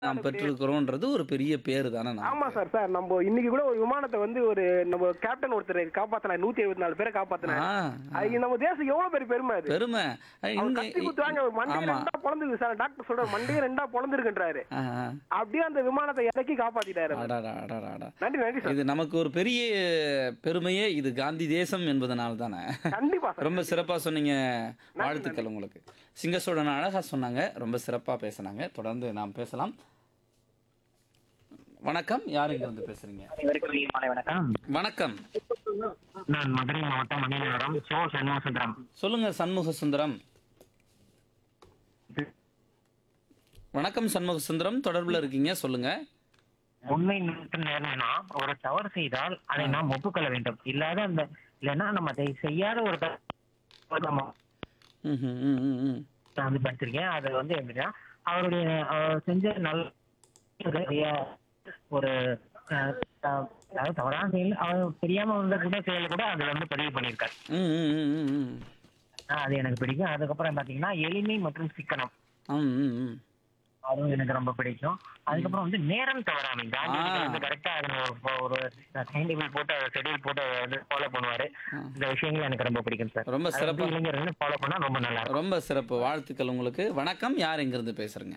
நாம் பெற்றிருக்கிறோன்றது ஒரு பெரிய பேரு தானே ஆமா நமக்கு. சார் சார் நம்ம இன்னைக்கு கூட ஒரு விமானத்தை வந்து ஒரு நம்ம கேப்டன் ஒருத்தர் காப்பாத்தலாம் நூத்தி எழுபத்தி நாலு பேரை காப்பாத்தினாரு ஆ, ஆ. அது நம்ம தேசம் எவ்வளவு பெரிய பெருமை அது பெருமை அஹ் அவர் இங்க- கத்தி குத்துவாங்க மண்டையை ஆமா ரெண்டா பொழந்துது சார் டாக்டர் சொல்ற மண்டையே ரெண்டா பொழந்துருக்குன்றாரு ஆ, ஆ. அப்படியே அந்த விமானத்தை இறக்கி காப்பாத்திட்டாரு அவர். அடாடா, அடாடா, அடா. நன்றி நன்றி சார் இது நமக்கு ஒரு பெரிய பெருமையே இது காந்தி தேசம் என்பதனால தானே கண்டிப்பா சார் ரொம்ப சிறப்பா சொன்னீங்க வாழ்த்துக்கள் உங்களுக்கு சிங்கசோடன் அழகா சொன்னாங்க ரொம்ப சிறப்பா பேசுனாங்க தொடர்ந்து நாம் பேசலாம் வணக்கம் யார் இங்க வந்து பேசுறீங்க அனைவருக்கும் இனிய மாலை வணக்கம் வணக்கம் நான் மதுரை மாவட்டம் மணிநகரம் சோ சண்முகசுந்தரம் சொல்லுங்க சண்முக சுந்தரம் வணக்கம் சண்முக சுந்தரம் தொடர்புல இருக்கீங்க சொல்லுங்க உண்மை நிமித்தம் நேர்மைனா ஒரு தவறு செய்தால் அதை நாம் ஒப்புக்கொள்ள வேண்டும் இல்லாத அந்த இல்லைன்னா நம்ம அதை செய்யாத ஒரு தவறு நம்ம ம், ம், ம், ம், ம். நான் வந்து படிச்சிருக்கேன் அது வந்து எப்படின்னா அவருடைய அவர் செஞ்ச நல்ல நிறைய ஒரு அஹ், அஹ், அதாவது தவறான செயல் அவர் தெரியாம வந்த கூட செயல் கூட அதுல வந்து பதிவு பண்ணியிருக்காரு ம், ம், ம், ம், ம். அஹ், அது எனக்கு பிடிக்கும் அதுக்கப்புறம் பாத்தீங்கன்னா எளிமை மற்றும் சிக்கனம் ம், ம், ம். அதுவும் எனக்கு ரொம்ப பிடிக்கும் அதுக்கப்புறம் வந்து நேரம் தவறாமை காந்தி ஆ. வந்து கரெக்டா அதுல ஒரு ஒரு டைம் டேபிள் போட்டு ஷெடியூல் போட்டு அதை வந்து ஃபாலோ பண்ணுவாரு இந்த விஷயங்கள் எனக்கு ரொம்ப பிடிக்கும் சார் ரொம்ப அது சிறப்பா வந்து இளைஞர்கள் ஃபாலோ பண்ணா ரொம்ப நல்லா இருக்கும் ரொம்ப சிறப்பு வாழ்த்துக்கள் உங்களுக்கு வணக்கம் யார் எங்கிருந்து பேசுறீங்க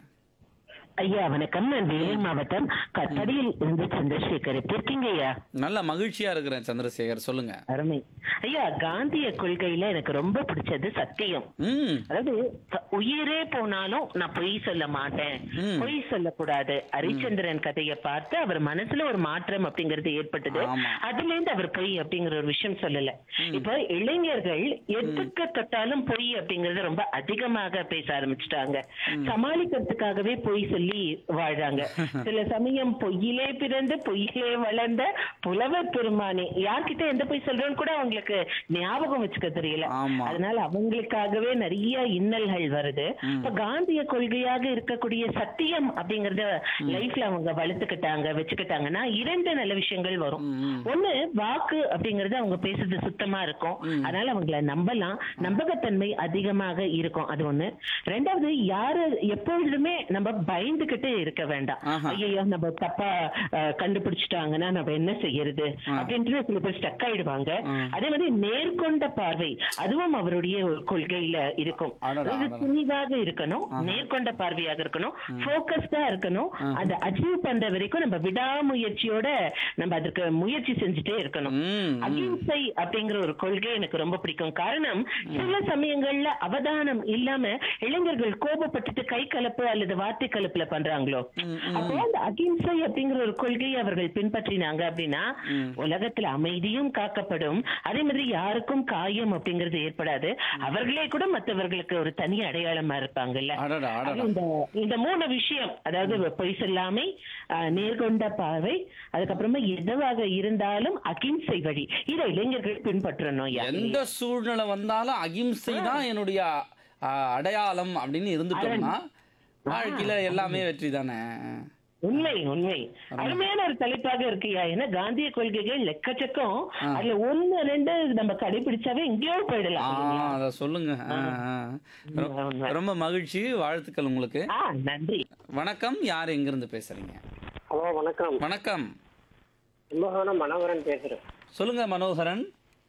ஐயா வணக்கம் நான் வேலூர் மாவட்டம் கட்டடியில் இருந்து சந்திரசேகர் எப்படி இருக்கீங்க ஐயா நல்ல மகிழ்ச்சியா இருக்கிறேன் சந்திரசேகர் சொல்லுங்க அருமை ஐயா காந்திய கொள்கையில எனக்கு ரொம்ப பிடிச்சது சத்தியம் ம் அதாவது க- உயிரே போனாலும் நான் பொய் சொல்ல மாட்டேன் ம். பொய் சொல்லக்கூடாது ஹரிச்சந்திரன் கதையை பார்த்து அவர் மனசுல ஒரு மாற்றம் அப்படிங்கிறது ஏற்பட்டது ஆமா. அதுல இருந்து அவர் பொய் அப்படிங்கிற ஒரு விஷயம் சொல்லல இப்ப இளைஞர்கள் எதுக்கு தொட்டாலும் பொய் அப்படிங்கறத ரொம்ப அதிகமாக பேச ஆரம்பிச்சிட்டாங்க சமாளிக்கிறதுக்காகவே பொய் சொல்லி வாழ்றாங்க சில சமயம் பொய்யிலே பிறந்து பொய்யிலே வளர்ந்த புலவர் பெருமானே யார்கிட்ட எந்த பொய் சொல்றோன்னு கூட அவங்களுக்கு ஞாபகம் வச்சுக்க தெரியல ஆமா. அதனால அவங்களுக்காகவே நிறைய இன்னல்கள் வருது இப்ப காந்திய கொள்கையாக இருக்கக்கூடிய சத்தியம் அப்படிங்கறத லைஃப்ல அவங்க வளர்த்துக்கிட்டாங்க வச்சுக்கிட்டாங்கன்னா இரண்டு நல்ல விஷயங்கள் வரும் ம். ஒண்ணு வாக்கு அப்படிங்கறது அவங்க பேசுறது சுத்தமா இருக்கும் அதனால அவங்கள நம்பலாம் நம்பகத்தன்மை அதிகமாக இருக்கும் அது ஒண்ணு ரெண்டாவது யாரு எப்பொழுதுமே நம்ம பயந்துகிட்டு இருக்க வேண்டாம் ஆஹா. ஐயோ நம்ம தப்பா அஹ், கண்டுபிடிச்சிட்டாங்கன்னா நம்ம என்ன செய்யறது அப்படின்ட்டு சில பேர் ஸ்டக் ஆயிடுவாங்க ம். அதே மாதிரி நேர்கொண்ட பார்வை அதுவும் அவருடைய ஒரு கொள்கையில இருக்கும் அடடா, அதாவது அடடா. துணிவாக இருக்கணும் நேர்கொண்ட பார்வையாக இருக்கணும் போக்கஸ்டா இருக்கணும் அதை அச்சீவ் பண்ற வரைக்கும் நம்ம விடாமுயற்சியோட நம்ம அதற்கு முயற்சி செஞ்சுட்டே இருக்கணும் ம், ம். அகிம்சை அப்படிங்கிற ஒரு கொள்கை எனக்கு ரொம்ப பிடிக்கும் காரணம் சில சமயங்கள்ல அவதானம் இல்லாம இளைஞர்கள் கோபப்பட்டுட்டு கை கலப்பு அல்லது வார்த்தை கலப்புல பண்றாங்களோ அப்போ அந்த அகிம்சை அப்படிங்கிற ஒரு கொள்கையை அவர்கள் பின்பற்றினாங்க அப்படின்னா உலகத்துல அமைதியும் காக்கப்படும் அதே மாதிரி யாருக்கும் காயம் அப்படிங்கிறது ஏற்படாது அவர்களே கூட மற்றவர்களுக்கு ஒரு தனி அடையாளமா இருப்பாங்கல்ல அடடா அது அடடா இந்த இந்த மூணு விஷயம் அதாவது பொய் சொல்லாமை ஆஹ், நேர்கொண்ட பார்வை அதுக்கப்புறமா எதுவாக இருந்தாலும் அகிம்சை வழி இதை இளைஞர்கள் பின்பற்றணும் ஐயா. எந்த சூழ்நிலை வந்தாலும் அகிம்சை தான் என்னுடைய அ, அடையாளம் அப்படின்னு இருந்துட்டோம்னா வாழ்க்கையில எல்லாமே வெற்றி தானே உண்மை உண்மை அருமையான ஒரு தலைப்பாக இருக்குயா ஏன்னா காந்திய கொள்கைகள் லெக்கச்சக்கம் அதுல ஒண்ணு ரெண்டு நம்ம கடைபிடிச்சாவே எங்கேயோ ஆ போயிடலாம் அத சொல்லுங்க ஆ, ஆ. உண்மை, உண்மை. ரொம்ப மகிழ்ச்சி வாழ்த்துக்கள் உங்களுக்கு ஆ நன்றி வணக்கம் யார் எங்கிருந்து பேசுறீங்க ஹலோ வணக்கம் வணக்கம் கும்பகோணம் மனோகரன் பேசுறேன் சொல்லுங்க மனோகரன்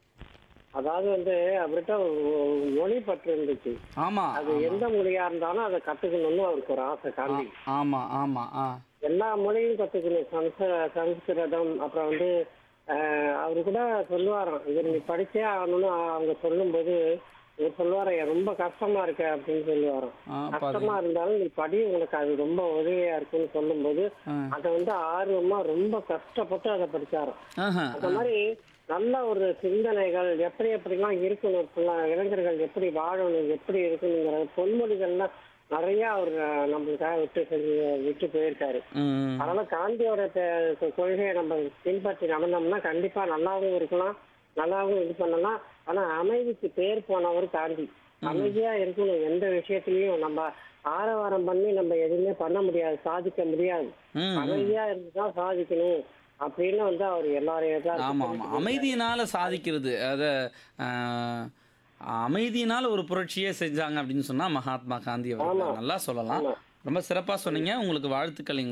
அதாவது வந்து அவர்கிட்ட ஒரு மொழி பற்று இருந்துச்சு ஆமா அது எந்த மொழியா இருந்தாலும் அதை கத்துக்கணும்னு அவருக்கு ஒரு ஆசை காந்தி ஆமா ஆமா ஆ எல்லா மொழியும் கத்துக்கணும் சம்ச சம்ஸ்கிருதம் அப்புறம் வந்து ஆஹ், அவரு கூட சொல்லுவாராம் இது நீ படிச்சே ஆகணும்னு அவங்க சொல்லும்போது இவர் சொல்லுவாராம் ரொம்ப கஷ்டமா இருக்கு அப்படின்னு சொல்லுவாராம் ஆ, பாரு. கஷ்டமா இருந்தாலும் நீ படி உனக்கு அது ரொம்ப உதவியா இருக்குன்னு சொல்லும்போது ஆ. அதை வந்து ஆர்வமா ரொம்ப கஷ்டப்பட்டு அதை படிச்சாராம் ஆஹா, அந்த மாதிரி நல்ல ஒரு சிந்தனைகள் எப்படி எப்படிலாம் இருக்கணும் இப்பெல்லாம் இளைஞர்கள் எப்படி வாழணும் எப்படி இருக்கணுங்கிற பொன்மொழிகள்லாம் நிறைய அவர் அஹ், நம்மளுக்காக விட்டு செஞ்சு விட்டு போயிருக்காரு ம், அதனால காந்தியோட தெ- கொள்கையை நம்ம பின்பற்றி நடந்தோம்னா கண்டிப்பா நல்லாவும் இருக்கலாம் நல்லாவும் இது பண்ணலாம் ஆனா அமைதிக்கு பேர் போனவர் காந்தி அமைதியா இருக்கணும் எந்த விஷயத்திலயும் நம்ம ஆரவாரம் பண்ணி நம்ம எதுவுமே பண்ண முடியாது சாதிக்க முடியாது ம், அமைதியா இருந்துதான் சாதிக்கணும் அப்படின்னு வந்து அவர் எல்லாரையும் தான் ஆமா ஆமா அமைதியினால சாதிக்கிறது அத ஆ, அமைதியினால ஒரு புரட்சியே செஞ்சாங்க அப்படின்னு சொன்னா மகாத்மா காந்தி அவர்கள் நல்லா சொல்லலாம் ரொம்ப சிறப்பா சொன்னீங்க உங்களுக்கு வாழ்த்துக்கள்